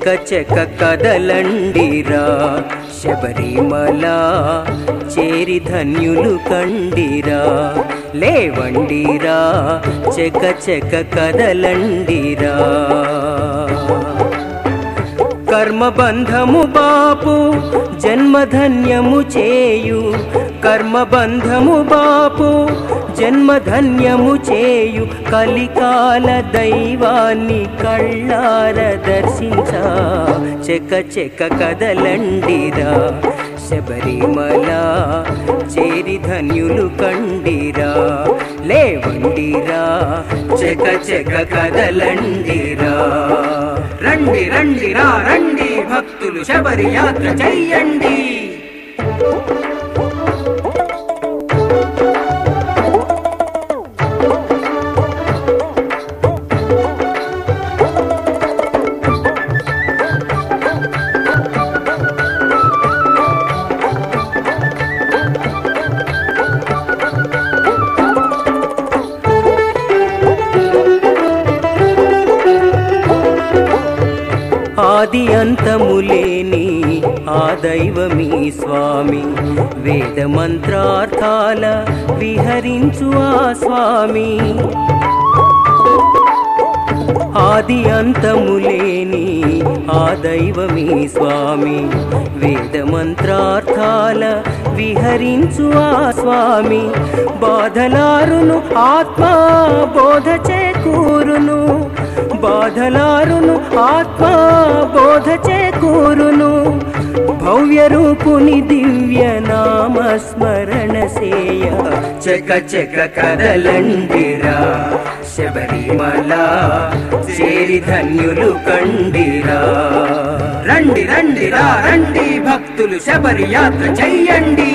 చెక చెక కదలండిరా శబరిమల చేరి ధన్యులు కండిరా లేవండిరా చెక చెక కదలండిరా కర్మబంధము బాపు జన్మధన్యము చేయు కర్మబంధము బాపు జన్మధన్యము చేయు కలికాల దైవాన్ని కళ్ళార దర్శించ చెక చెక కదలండిరా శబరిమల చేరి ధన్యులు కండిరా లేవండిరా చెక చెక కదలండిరా రండి రండి రా రండి భక్తులు శబరి యాత్ర చెయ్యండి ఆది అంతములేని ఆ దైవమీ స్వామి వేద మంత్రార్థాల విహరించు ఆ స్వామి ఆది అంతములేని ఆ దైవమీ స్వామి వేద మంత్రార్థాల విహరించు ఆ స్వామి బాధలారును ఆత్మ బోధ చేకూరును బాధలారును ఆత్మ బోధ చేకూరును భవ్య రూపుని దివ్య నామ స్మరణ సేయ చెక చెక కదలండిరా శబరిమల చేరి ధన్యులు కండిరా రండి రండి రా రండి భక్తులు శబరి యాత్ర చెయ్యండి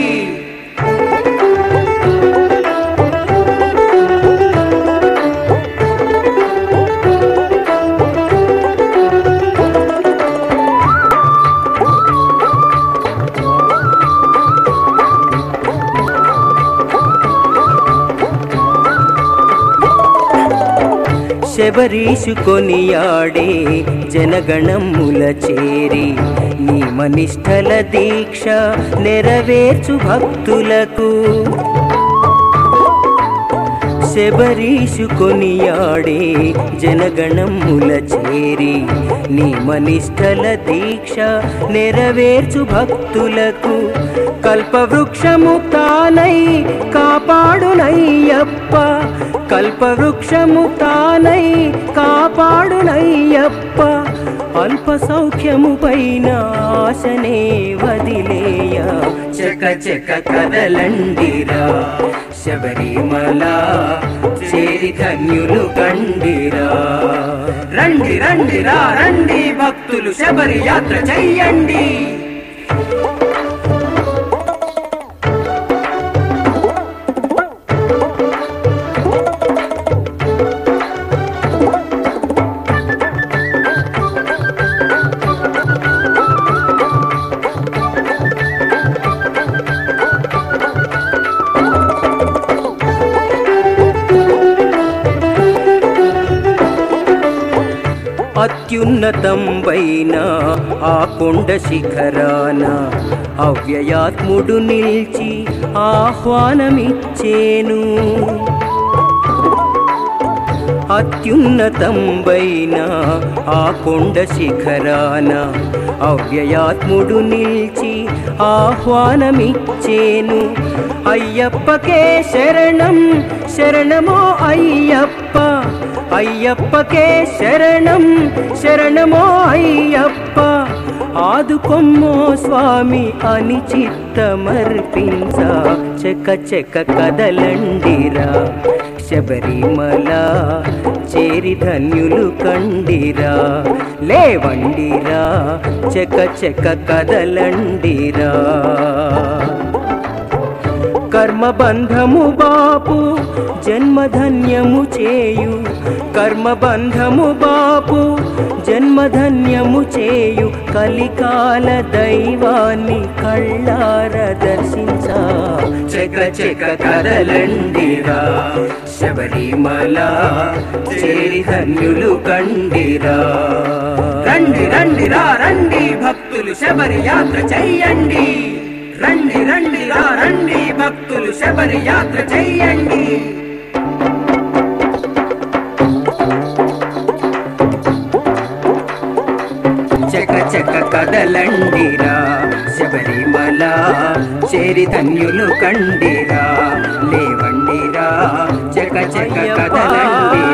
శబరీషు కొనియాడే జనగణముల చేరి నియమనిష్టల దీక్ష నెరవేర్చు భక్తులకు శబరీషు కొనియాడే జనగణముల చేరి నియమనిష్టల దీక్ష నెరవేర్చు భక్తులకు కల్పవృక్షము తానై కాపాడునయ్యప్ప కల్పవృక్షము తానై కాపాడునయ్యప్ప అల్ప సౌఖ్యము పైన ఆశనే వదిలేయ చెక చెక కదలండిరా శబరిమల చేరి ధన్యులు కండిరా రండి రండి రా రండి భక్తులు శబరి యాత్ర చెయ్యండి అత్యున్నతంబైన ఆ కొండ శిఖరాన అవ్యయాత్ముడు నిల్చి ఆహ్వానమిచ్చేను అత్యున్నతంబైన ఆ కొండ శిఖరాన అవ్యయాత్ముడు నిల్చి ఆహ్వానమిచ్చేను అయ్యప్పకే శరణం శరణమో అయ్యప్ప అయ్యప్పకే శరణం శరణమో అయ్యప్ప ఆదుకొమ్మో స్వామి అని చిత్తమర్పించ చెక చెక కదలండిరా శబరిమల చేరి ధన్యులు కండిరా లేవండిరా చెక చెక కదలండిరా కర్మబంధము బాపు జన్మధన్యము చేయు కర్మబంధము బాపు జన్మధన్యము చేయు కలికాల దైవాన్ని కళ్ళార దర్శించా చెక చెక కదలండిరా శబరిమల చేరి ధన్యులు కండిరా రండి రండి రా రండి భక్తులు శబరి యాత్ర చెయ్యండి రండి రండి రా రండి భక్తులు శబరి యాత్ర చెయ్యండి చక చక కదలండిరా శబరిమల చేరి ధన్యులు కండిరా లేవండిరా చక చక కదలండిరా